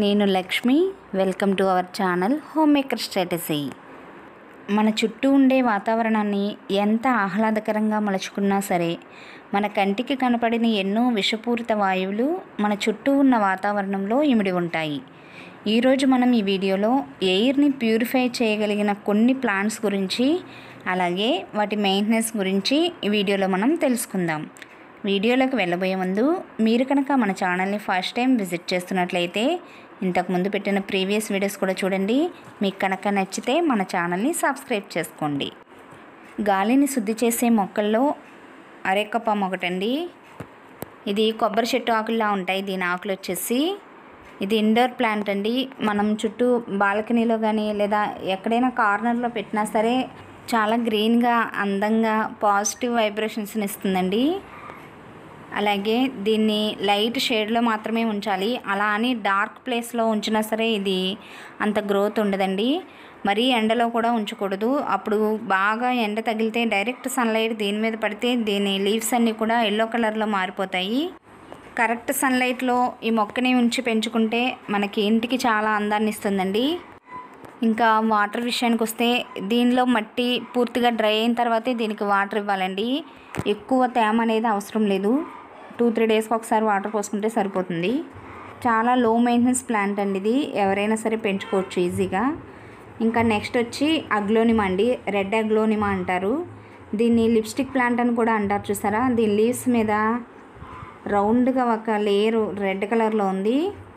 నేను Lakshmi welcome to our channel home maker strategy మన చుట్టూ ఉండే వాతావరణాన్ని ఎంత ఆహ్లాదకరంగా మలుచుకున్నా సరే మన కంటికి కనపడిన ఎన్నో విషపూరిత వాయువులు మన చుట్టూ ఉన్న వాతావరణంలో ఇమిడి ఉంటాయి ఈరోజు మనం ఈ వీడియోలో ఎయిర్ని ప్యూరిఫై చేయగలిగిన కొన్ని ప్లాంట్స్ గురించి అలాగే వాటి మెయింటెనెన్స్ గురించి ఈ వీడియోలో మనం తెలుసుకుందాం వీడియోలోకి వెళ్ళబోయే ముందు మీరు కనుక మన ఛానల్ని ఫస్ట్ టైం విజిట్ చేస్తున్నట్లయితే ఇంతకుముందు పెట్టిన ప్రీవియస్ వీడియోస్ కూడా చూడండి మీకు కనుక నచ్చితే మన ఛానల్ని సబ్స్క్రైబ్ చేసుకోండి గాలిని శుద్ధి చేసే మొక్కల్లో అరెక్కపాము ఒకటండి ఇది కొబ్బరి చెట్టు ఆకుల్లా ఉంటాయి దీని ఆకులు వచ్చేసి ఇది ఇండోర్ ప్లాంట్ అండి మనం చుట్టూ బాల్కనీలో కానీ లేదా ఎక్కడైనా కార్నర్లో పెట్టినా సరే చాలా గ్రీన్గా అందంగా పాజిటివ్ వైబ్రేషన్స్ని ఇస్తుందండి అలాగే దీన్ని లైట్ షేడ్లో మాత్రమే ఉంచాలి అలా అని డార్క్ ప్లేస్లో ఉంచినా సరే ఇది అంత గ్రోత్ ఉండదండి మరీ ఎండలో కూడా ఉంచకూడదు అప్పుడు బాగా ఎండ తగిలితే డైరెక్ట్ సన్లైట్ దీని మీద పడితే దీని లీవ్స్ అన్నీ కూడా ఎల్లో కలర్లో మారిపోతాయి కరెక్ట్ సన్లైట్లో ఈ మొక్కని ఉంచి పెంచుకుంటే మనకి ఇంటికి చాలా అందాన్ని ఇస్తుందండి ఇంకా వాటర్ విషయానికి వస్తే దీనిలో మట్టి పూర్తిగా డ్రై అయిన తర్వాతే దీనికి వాటర్ ఇవ్వాలండి ఎక్కువ తేమ అనేది అవసరం లేదు టూ త్రీ డేస్కి ఒకసారి వాటర్ పోసుకుంటే సరిపోతుంది చాలా లో మెయింటెనెన్స్ ప్లాంట్ అండి ఇది ఎవరైనా సరే పెంచుకోవచ్చు ఈజీగా ఇంకా నెక్స్ట్ వచ్చి అగ్లోనిమా అండి రెడ్ అగ్లోనిమా అంటారు దీన్ని లిప్స్టిక్ ప్లాంట్ అని కూడా అంటారు చూసారా దీని లీవ్స్ మీద రౌండ్గా ఒక లేయరు రెడ్ కలర్లో ఉంది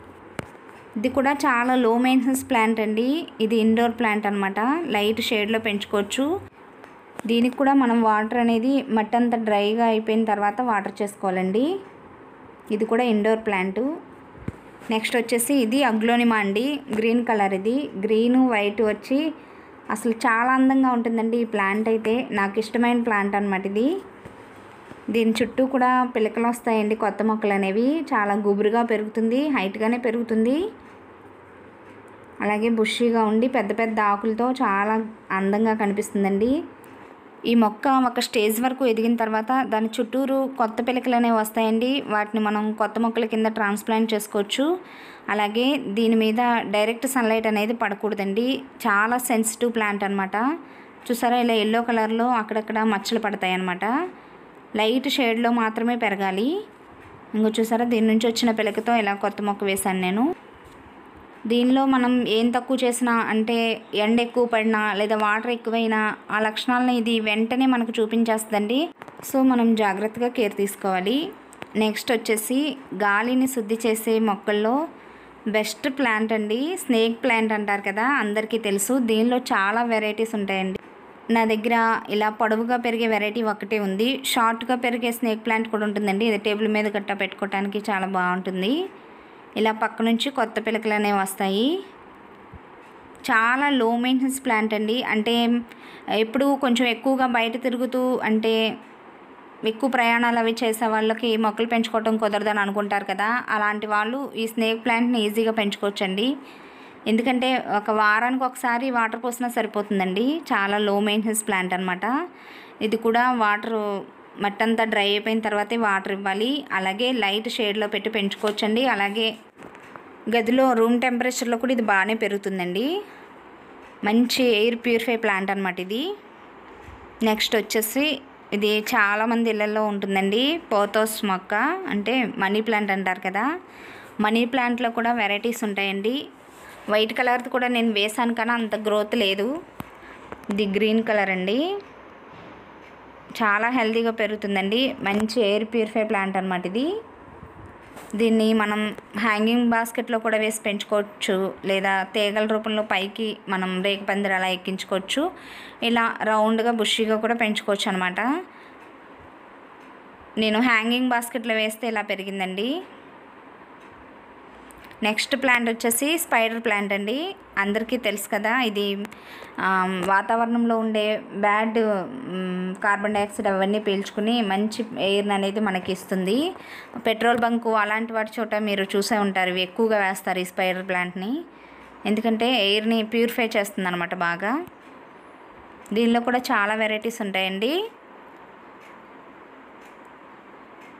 ఇది కూడా చాలా లో మెయింటెనెన్స్ ప్లాంట్ అండి ఇది ఇండోర్ ప్లాంట్ అనమాట లైట్ షేడ్లో పెంచుకోవచ్చు దీనికి కూడా మనం వాటర్ అనేది మట్టి అంతా డ్రైగా అయిపోయిన తర్వాత వాటర్ చేసుకోవాలండి ఇది కూడా ఇండోర్ ప్లాంట్ నెక్స్ట్ వచ్చేసి ఇది అగ్లోనిమా అండి గ్రీన్ కలర్ ఇది గ్రీను వైట్ వచ్చి అసలు చాలా అందంగా ఉంటుందండి ఈ ప్లాంట్ అయితే నాకు ఇష్టమైన ప్లాంట్ అనమాట ఇది దీని చుట్టూ కూడా పిలకలు వస్తాయండి కొత్త మొక్కలు అనేవి చాలా గుబురుగా పెరుగుతుంది హైట్గానే పెరుగుతుంది అలాగే బుషీగా ఉండి పెద్ద పెద్ద ఆకులతో చాలా అందంగా కనిపిస్తుందండి ఈ మొక్క ఒక స్టేజ్ వరకు ఎదిగిన తర్వాత దాని చుట్టూరు కొత్త పిలకలు అనేవి వస్తాయండి వాటిని మనం కొత్త మొక్కల కింద ట్రాన్స్ప్లాంట్ చేసుకోవచ్చు అలాగే దీని మీద డైరెక్ట్ సన్లైట్ అనేది పడకూడదండి చాలా సెన్సిటివ్ ప్లాంట్ అనమాట చూసారా ఇలా ఎల్లో కలర్లో అక్కడక్కడ మచ్చలు పడతాయి అన్నమాట లైట్ షేడ్లో మాత్రమే పెరగాలి ఇంకో చూసారా దీని నుంచి వచ్చిన పిలకతో ఇలా కొత్త మొక్క వేశాను నేను దీనిలో మనం ఏం తక్కువ చేసినా అంటే ఎండ ఎక్కువ పడినా లేదా వాటర్ ఎక్కువైనా ఆ లక్షణాలను ఇది వెంటనే మనకు చూపించేస్తుందండి సో మనం జాగ్రత్తగా కేర్ తీసుకోవాలి నెక్స్ట్ వచ్చేసి గాలిని శుద్ధి చేసే మొక్కల్లో బెస్ట్ ప్లాంట్ అండి స్నేక్ ప్లాంట్ అంటారు కదా అందరికీ తెలుసు దీనిలో చాలా వెరైటీస్ ఉంటాయండి నా దగ్గర ఇలా పొడవుగా పెరిగే వెరైటీ ఒకటే ఉంది షార్ట్గా పెరిగే స్నేక్ ప్లాంట్ కూడా ఉంటుందండి ఇది టేబుల్ మీద గట్టా పెట్టుకోవడానికి చాలా బాగుంటుంది ఇలా పక్క నుంచి కొత్త పిలకలు అనేవి వస్తాయి చాలా లో మెయింటెనెన్స్ ప్లాంట్ అండి అంటే ఎప్పుడు కొంచెం ఎక్కువగా బయట తిరుగుతూ అంటే ఎక్కువ ప్రయాణాలు అవి చేసే వాళ్ళకి మొక్కలు పెంచుకోవడం కుదరదని అనుకుంటారు కదా అలాంటి వాళ్ళు ఈ స్నేక్ ప్లాంట్ని ఈజీగా పెంచుకోవచ్చండి ఎందుకంటే ఒక వారానికి ఒకసారి వాటర్ పోసినా సరిపోతుందండి చాలా లో మెయింటెనెన్స్ ప్లాంట్ అనమాట ఇది కూడా వాటర్ మట్టంతా డ్రై అయిపోయిన తర్వాతే వాటర్ ఇవ్వాలి అలాగే లైట్ షేడ్లో పెట్టి పెంచుకోవచ్చండి అలాగే గదిలో రూమ్ టెంపరేచర్లో కూడా ఇది బాగానే పెరుగుతుందండి మంచి ఎయిర్ ప్యూరిఫై ప్లాంట్ అనమాట ఇది నెక్స్ట్ వచ్చేసి ఇది చాలామంది ఇళ్ళల్లో ఉంటుందండి పోతోస్ మొక్క అంటే మనీ ప్లాంట్ అంటారు కదా మనీ ప్లాంట్లో కూడా వెరైటీస్ ఉంటాయండి వైట్ కలర్ది కూడా నేను వేసాను కానీ అంత గ్రోత్ లేదు ఇది గ్రీన్ కలర్ అండి చాలా హెల్తీగా పెరుగుతుందండి మంచి ఎయిర్ ప్యూరిఫై ప్లాంట్ అనమాట ఇది దీన్ని మనం హ్యాంగింగ్ బాస్కెట్లో కూడా వేసి పెంచుకోవచ్చు లేదా తీగల రూపంలో పైకి మనం రేకు పందిరి అలా ఎక్కించుకోవచ్చు ఇలా రౌండ్గా బుషీగా కూడా పెంచుకోవచ్చు అనమాట నేను హ్యాంగింగ్ బాస్కెట్లో వేస్తే ఇలా పెరిగిందండి నెక్స్ట్ ప్లాంట్ వచ్చేసి స్పైడర్ ప్లాంట్ అండి అందరికీ తెలుసు కదా ఇది వాతావరణంలో ఉండే బ్యాడ్ కార్బన్ డైఆక్సైడ్ అవన్నీ పీల్చుకుని మంచి ఎయిర్ అనేది మనకి ఇస్తుంది పెట్రోల్ బంకు అలాంటి వాటి చోట మీరు చూసే ఉంటారు ఇవి ఎక్కువగా వేస్తారు ఈ స్పైడర్ ప్లాంట్ని ఎందుకంటే ఎయిర్ని ప్యూరిఫై చేస్తుంది అనమాట బాగా దీనిలో కూడా చాలా వెరైటీస్ ఉంటాయండి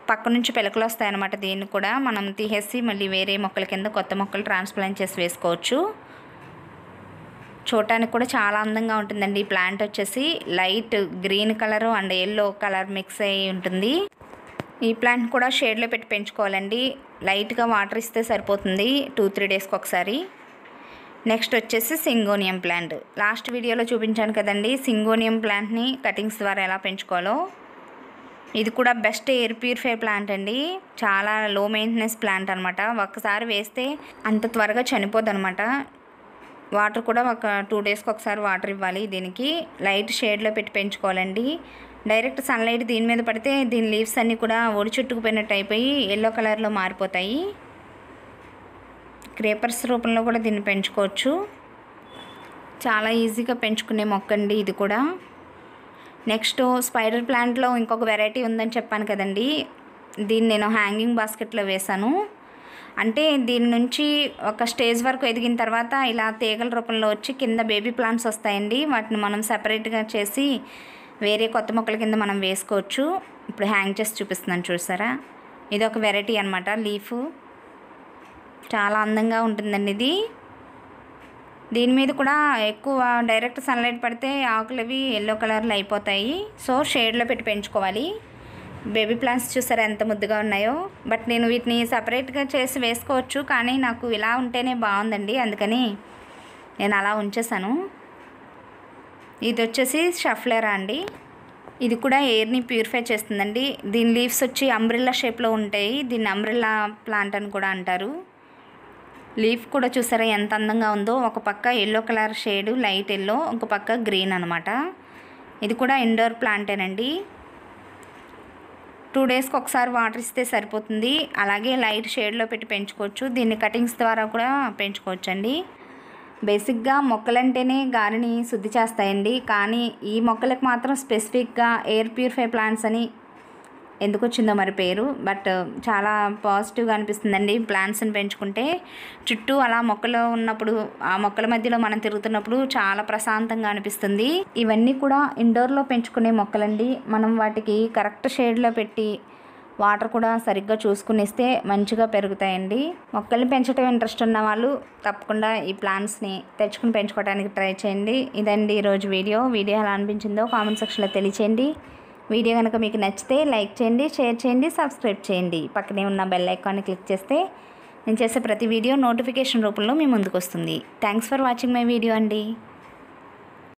పక్క నుంచి పిలకలు వస్తాయన్నమాట దీన్ని కూడా మనం తీసేసి మళ్ళీ వేరే మొక్కల కింద కొత్త మొక్కలు ట్రాన్స్ప్లాంట్ చేసి వేసుకోవచ్చు చూడటానికి కూడా చాలా అందంగా ఉంటుందండి ఈ ప్లాంట్ వచ్చేసి light green colour and yellow colour mix అయి ఉంటుంది ఈ ప్లాంట్ కూడా షేడ్లో పెట్టి పెంచుకోవాలండి లైట్గా వాటర్ ఇస్తే సరిపోతుంది టూ త్రీ డేస్కి ఒకసారి నెక్స్ట్ వచ్చేసి సింగోనియం ప్లాంట్ లాస్ట్ వీడియోలో చూపించాను కదండి సింగోనియం ప్లాంట్ని కటింగ్స్ ద్వారా ఎలా పెంచుకోవాలో ఇది కూడా బెస్ట్ ఎయిర్ ప్యూరిఫై ప్లాంట్ అండి చాలా లో మెయింటెనెన్స్ ప్లాంట్ అనమాట ఒక్కసారి వేస్తే అంత త్వరగా చనిపోద్ది అనమాట వాటర్ కూడా ఒక టూ డేస్కి ఒకసారి వాటర్ ఇవ్వాలి దీనికి లైట్ షేడ్లో పెట్టి పెంచుకోవాలండి డైరెక్ట్ సన్లైట్ దీని మీద పడితే దీని లీవ్స్ అన్నీ కూడా ఒడి చుట్టుకుపోయినట్టు అయిపోయి ఎల్లో కలర్లో మారిపోతాయి క్రేపర్స్ రూపంలో కూడా దీన్ని పెంచుకోవచ్చు చాలా ఈజీగా పెంచుకునే మొక్క అండి ఇది కూడా నెక్స్ట్ స్పైడర్ ప్లాంట్లో ఇంకొక వెరైటీ ఉందని చెప్పాను కదండి దీన్ని నేను హ్యాంగింగ్ బాస్కెట్లో వేశాను అంటే దీని నుంచి ఒక స్టేజ్ వరకు ఎదిగిన తర్వాత ఇలా తీగల రూపంలో వచ్చి కింద బేబీ ప్లాంట్స్ వస్తాయండి వాటిని మనం సపరేట్గా చేసి వేరే కొత్త మొక్కల కింద మనం వేసుకోవచ్చు ఇప్పుడు హ్యాంగ్ చేసి చూపిస్తున్నాను చూసారా ఇది ఒక వెరైటీ అనమాట లీఫ్ చాలా అందంగా ఉంటుందండి ఇది దీని మీద కూడా ఎక్కువ డైరెక్ట్ సన్లైట్ పడితే ఆకులు అవి ఎల్లో కలర్లో అయిపోతాయి సో షేడ్లో పెట్టి పెంచుకోవాలి బేబీ ప్లాంట్స్ చూసారా ఎంత ముద్దుగా ఉన్నాయో బట్ నేను వీటిని సపరేట్గా చేసి వేసుకోవచ్చు కానీ నాకు ఇలా ఉంటేనే బాగుందండి అందుకని నేను అలా ఉంచేసాను ఇది వచ్చేసి షఫ్లెరా అండి ఇది కూడా ఎయిర్ని ప్యూరిఫై చేస్తుందండి దీని లీవ్స్ వచ్చి అంబ్రిల్లా షేప్లో ఉంటాయి దీన్ని అంబ్రిల్లా ప్లాంట్ అని కూడా అంటారు లీఫ్ కూడా చూసారా ఎంత అందంగా ఉందో ఒక పక్క yellow colour shade light yellow ఒక పక్క గ్రీన్ అనమాట ఇది కూడా ఇండోర్ ప్లాంటేనండి టూ డేస్కి ఒకసారి వాటర్ ఇస్తే సరిపోతుంది అలాగే లైట్ షేడ్లో పెట్టి పెంచుకోవచ్చు దీన్ని కటింగ్స్ ద్వారా కూడా పెంచుకోవచ్చు అండి బేసిక్గా మొక్కలంటేనే గాలిని శుద్ధి చేస్తాయండి కానీ ఈ మొక్కలకు మాత్రం స్పెసిఫిక్గా ఎయిర్ ప్యూరిఫై ప్లాంట్స్ అని ఎందుకు వచ్చిందో మరి పేరు బట్ చాలా పాజిటివ్గా అనిపిస్తుందండి ప్లాంట్స్ని పెంచుకుంటే చుట్టూ అలా మొక్కలు ఉన్నప్పుడు ఆ మొక్కల మధ్యలో మనం తిరుగుతున్నప్పుడు చాలా ప్రశాంతంగా అనిపిస్తుంది ఇవన్నీ కూడా ఇండోర్లో పెంచుకునే మొక్కలండి మనం వాటికి కరెక్ట్ షేడ్లో పెట్టి వాటర్ కూడా సరిగ్గా చూసుకుని ఇస్తే మంచిగా పెరుగుతాయండి మొక్కల్ని పెంచడం ఇంట్రెస్ట్ ఉన్న వాళ్ళు తప్పకుండా ఈ ప్లాంట్స్ని తెచ్చుకుని పెంచుకోవడానికి ట్రై చేయండి ఇదండి ఈరోజు వీడియో వీడియో ఎలా అనిపించిందో కామెంట్ సెక్షన్లో తెలియచేయండి వీడియో కనుక మీకు నచ్చితే లైక్ చేయండి షేర్ చేయండి సబ్స్క్రైబ్ చేయండి పక్కనే ఉన్న బెల్ ఐకాన్ని క్లిక్ చేస్తే నేను చేసే ప్రతి వీడియో నోటిఫికేషన్ రూపంలో మీ ముందుకు వస్తుంది thanks for watching my video అండి